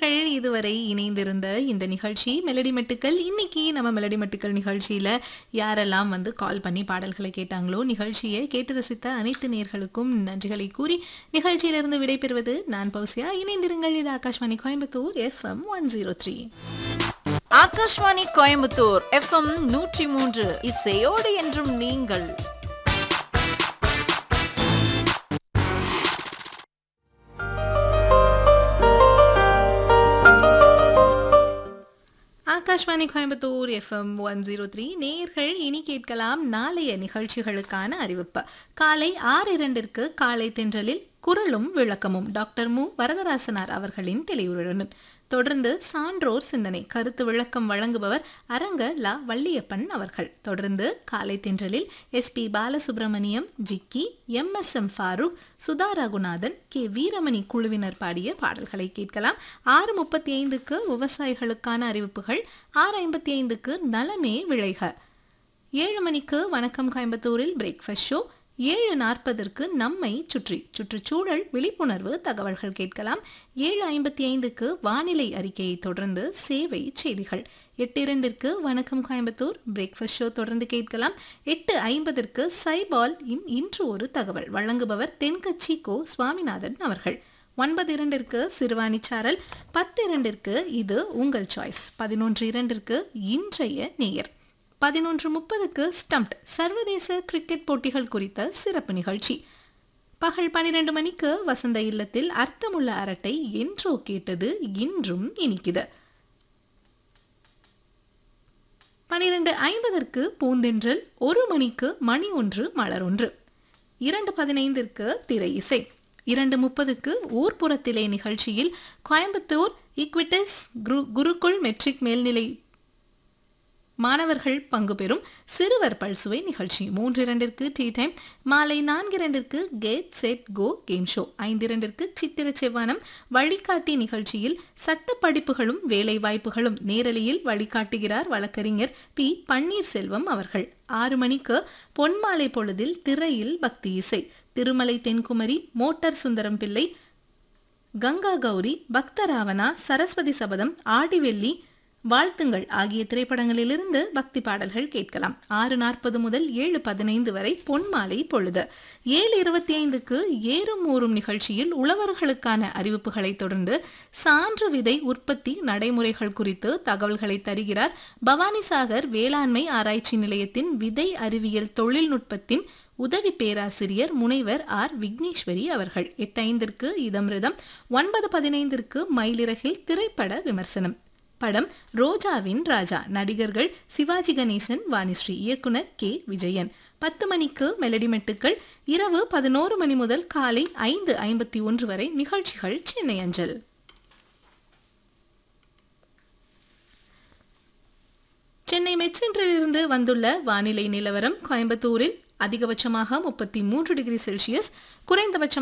நேர்கள் இதுவரை இணைந்திருந்த இந்த நிகழ்ச்சி மெலடி மெட்டுக்கள் இன்னைக்கு நம்ம மெலடி மெட்டுக்கள் நிகழ்ச்சியில யாரெல்லாம் வந்து கால் பண்ணி பாடல்களை கேட்டாங்களோ நிகழ்ச்சியை கேட்டு ரசித்த அனைத்து நேர்களுக்கும் நன்றிகளை கூறி நிகழ்ச்சியிலிருந்து விடைபெறுவது நான் பௌசியா இணைந்திருங்கள் இது Akashvani Coimbatore FM one zero three Akashvani Coimbatore FM நூற்றி மூன்று இசையோடு என்றும் நீங்கள் Akashvani Coimbatore FM one zero three நேர்கள் இனி கேட்கலாம் நாளைய நிகழ்ச்சிகளுக்கான அறிவிப்பு காலை ஆறு இரண்டிற்கு காலை தென்றலில் குரலும் விளக்கமும் டாக்டர் மு வரதராசனார் அவர்களின் தெளிவுடன் தொடர்ந்து சான்றோர் சிந்தனை கருத்து விளக்கம் வழங்குபவர் அரங்க லா வள்ளியப்பன் அவர்கள் தொடர்ந்து காலை தென்றலில் S P Balasubrahmanyam Jikki M S M Farooq Sudha Raghunathan K Veeramani குழுவினர் பாடிய பாடல்களை கேட்கலாம் ஆறு முப்பத்தி ஐந்துக்கு விவசாயிகளுக்கான அறிவிப்புகள் ஆறு ஐம்பத்தி ஐந்துக்கு நலமே விளைக ஏழு மணிக்கு வணக்கம் கோயம்புத்தூரில் பிரேக்ஃபாஸ்ட் ஷோ ஏழு நாற்பதற்கு நம்மை சுற்றி சுற்றுச்சூழல் விழிப்புணர்வு தகவல்கள் கேட்கலாம் ஏழு ஐம்பத்தி ஐந்துக்கு வானிலை அறிக்கையை தொடர்ந்து சேவை செய்திகள் எட்டு இரண்டிற்கு வணக்கம் கோயம்புத்தூர் பிரேக்ஃபாஸ்ட் ஷோ தொடர்ந்து கேட்கலாம் எட்டு ஐம்பதற்கு சைபால் இன் இன்று ஒரு தகவல் வழங்குபவர் தென்கட்சி கோ சுவாமிநாதன் அவர்கள் ஒன்பது இரண்டிற்கு சிறுவாணி சாரல் பத்து இரண்டிற்கு இது உங்கள் சாய்ஸ் பதினொன்று இரண்டிற்கு இன்றைய நேயர் பதினொன்று முப்பதுக்கு ஸ்டம்ப்ட் சர்வதேச கிரிக்கெட் போட்டிகள் குறித்த சிறப்பு நிகழ்ச்சி பகல் பன்னிரண்டு மணிக்கு வசந்த இல்லத்தில் அர்த்தமுள்ள அரட்டை என்றோ கேட்டது இன்றும் இனிக்குது பனிரெண்டு ஐம்பதற்கு பூந்தென்றல் ஒரு மணிக்கு மணி ஒன்று மலர் ஒன்று இரண்டு பதினைந்திற்கு திரை இசை இரண்டு முப்பதுக்கு ஊர்ப்புறத்திலே நிகழ்ச்சியில் கோயம்புத்தூர் ஈக்விட்டஸ் குரு குருகுல் மெட்ரிக் மேல்நிலை மாணவர்கள் பங்கு பெறும் சிறுவர் பல்சுவை நிகழ்ச்சி மூன்று இரண்டிற்கு டீ டைம் மாலை நான்கு இரண்டிற்கு get set go game show ஐந்து இரண்டிற்கு சித்திர செவ்வானம் வழிகாட்டி நிகழ்ச்சியில் சட்ட படிப்புகளும் வேலை வாய்ப்புகளும் நேரலையில் வழிகாட்டுகிறார் வழக்கறிஞர் பி பன்னீர்செல்வம் அவர்கள் ஆறு மணிக்கு பொன்மாலை பொழுதில் திரையில் பக்தி இசை திருமலை தென்குமரி மோட்டார் சுந்தரம் பிள்ளை கங்கா கௌரி பக்தராவணா சரஸ்வதி சபதம் ஆடிவெள்ளி வாழ்த்துங்கள் ஆகிய திரைப்படங்களிலிருந்து பக்தி பாடல்கள் கேட்கலாம் ஆறு நாற்பது முதல் ஏழு பதினைந்து வரை பொன்மாலை பொழுது ஏழு இருபத்தி ஐந்துக்கு ஏறும் ஊறும் நிகழ்ச்சியில் உழவர்களுக்கான அறிவிப்புகளை தொடர்ந்து சான்று விதை உற்பத்தி நடைமுறைகள் குறித்து தகவல்களை தருகிறார் பவானிசாகர் வேளாண்மை ஆராய்ச்சி நிலையத்தின் விதை அறிவியல் தொழில்நுட்பத்தின் உதவி பேராசிரியர் முனைவர் ஆர் விக்னேஸ்வரி அவர்கள் எட்டு ஐந்திற்கு இதமிருதம் ஒன்பது பதினைந்திற்கு மயிலிறகில் திரைப்பட விமர்சனம் படம் ரோஜாவின் ராஜா நடிகர்கள் சிவாஜி கணேசன் வாணிஸ்ரீ இயக்குனர் கே விஜயன் பத்து மணிக்கு மெலடி மெட்டுக்கள் இரவு பதினோரு மணி முதல் காலை ஐந்து ஐம்பத்தி ஒன்று வரை நிகழ்ச்சிகள் சென்னை அஞ்சல் சென்னை மெட்சென்றிலிருந்து வந்துள்ள வானிலை நிலவரம் கோயம்புத்தூரில் அதிகபட்சமாக முப்பத்தி மூன்று டிகிரி செல்சியஸ் குறைந்தபட்சம்